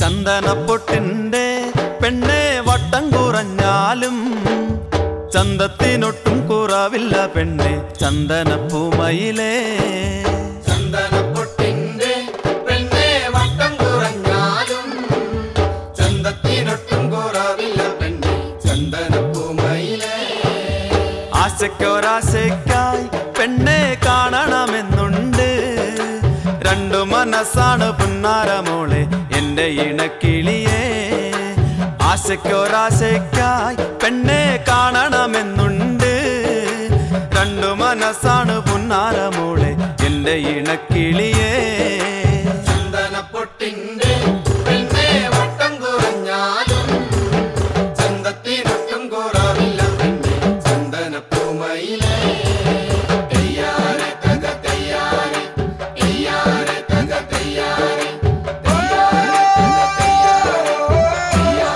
ചന്ദനപ്പൊട്ടിന്റെ പെണ്ണെ വട്ടം കുറഞ്ഞാലും ചന്തത്തിനൊട്ടും കുറവില്ല പെണ്ണെ ചന്ദനപ്പൂമയിലേ ചന്ദനപ്പൊട്ടിന്റെ പെണ്ണെ വട്ടം കുറഞ്ഞാലും ചന്തത്തിനൊട്ടും കുറവില്ല പെണ്ണെ ചന്ദനപ്പൂമയിലെ ആശയ്ക്കൊരാശയ്ക്കായി പെണ്ണെ കാണണമെന്നുണ്ട് രണ്ടു മനസ്സാണ് പുന്നാരമോളെ എന്റെ ഇണക്കിളിയേ ആശയ്ക്കൊരാശയ്ക്കായി പെണ്ണെ കാണണമെന്നുണ്ട് രണ്ടു മനസ്സാണ് പുന്നാരമോളെ എന്റെ ഇണക്കിളിയേ ചന്ദനപ്പൊട്ടിന്റെ പെണ്ണെ വട്ടം കുറഞ്ഞാലും ചന്തത്തിനൊട്ടും കുറവില്ല പെണ്ണെ ചന്ദനപ്പൂമയിലെ തെയ്യാറെ തക തെയ്യാറെ തെയ്യാറെ തക തെയ്യാറെ തെയ്യാറെ തക തെയ്യാറെ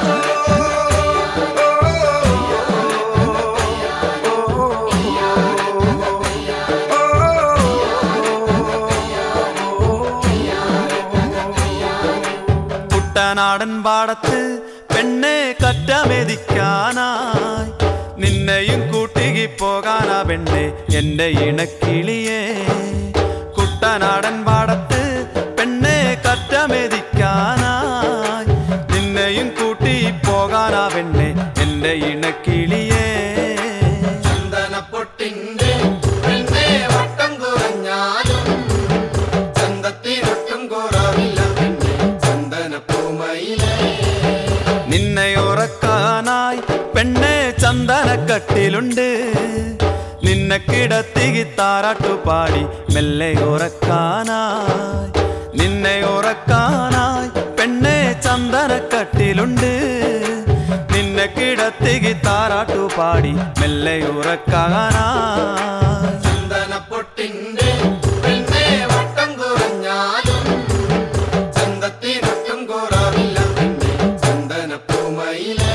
കുട്ടനാടൻ പാടത്ത് പെണ്ണെ കറ്റമെതിക്കാനായി നിന്നെയും കൂട്ടികി പോകാനാ പെണ്ണെ എന്റെ ഇണക്കിളിയേ കുട്ടനാടൻ പാടത്ത് പെണ്ണെ കറ്റമെതിക്കാനായി നിന്നെയും കൂട്ടി പോകാനാ പെണ്ണെ എന്റെ ഇണക്കിളിയേ ചന്ദനപ്പൊട്ടിന്റെ പെണ്ണെ വട്ടം കുറഞ്ഞാലും ചന്തത്തിനൊട്ടും കുറവില്ല പെണ്ണെ ചന്ദനപ്പൂമയിലെ നിന്നെ ഉറക്കാനായി പെണ്ണെ ചന്ദനക്കട്ടിലുണ്ട് നിന്നെ കിടത്തി താരാട്ടു പാടി മെല്ലെ ഉറക്കാനായി നിന്നെ ഉറക്കാനായി പെണ്ണെ ചന്ദനക്കട്ടിലുണ്ട് നിന്നെ കിടത്തി താരാട്ടു പാടി മെല്ലെ ഉറക്കാനായി ചന്ദനപ്പൊട്ടിന്റെ പെണ്ണെ വട്ടം കുറഞ്ഞാലും ചന്തത്തിനൊട്ടും കുറവില്ല പെണ്ണെ ചന്ദനപ്പൂമയിലെ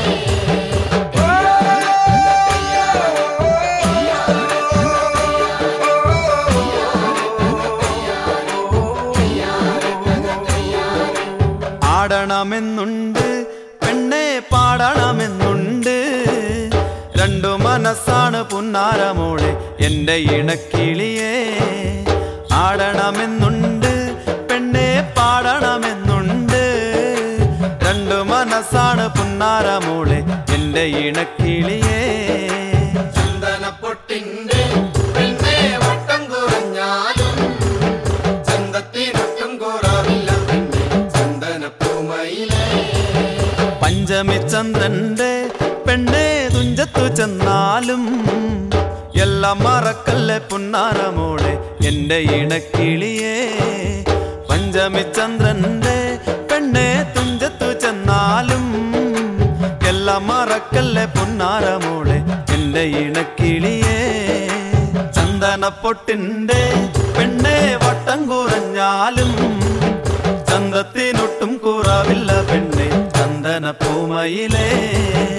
ആടണമെന്നുണ്ട് പെണ്ണെ പാടണമെന്നുണ്ട് രണ്ടു മനസ്സാണ് പുന്നാരമോളെ എന്റെ ഇണക്കിളിയേ ആടണമെന്നുണ്ട് പെണ്ണെ പാടണമെന്നുണ്ട് രണ്ടു മനസ്സാണ് പുന്നാരമോളെ എന്റെ ഇണക്കിളിയേ ചന്ദനപ്പൊട്ടിന്റെ പെണ്ണെ വട്ടം കുറഞ്ഞാലും ചന്തത്തിനൊട്ടും കുറവില്ല പെണ്ണെ ചന്ദനപ്പൂമയിലെ പഞ്ചമി ചന്ദ്രന്റെ പെണ്ണെ തുഞ്ചത്തു ചെന്നാലും എല്ലാം മറക്കല്ലേ പുന്നാരമോളെ എന്റെ ഇണക്കിളിയേ പഞ്ചമി ചന്ദ്രന്റെ പെണ്ണെ തുഞ്ചത്തു ചെന്നാലും എല്ലാം മറക്കല്ലേ പുന്നാരമോളെ എന്റെ ഇണക്കിളിയേ ചന്ദനപ്പൊട്ടിന്റെ പെണ്ണെ വട്ടം കുറഞ്ഞാലും ചന്തത്തിനൊട്ടും കുറവില്ല പെണ്ണെ ചന്ദന പൂമയിലേ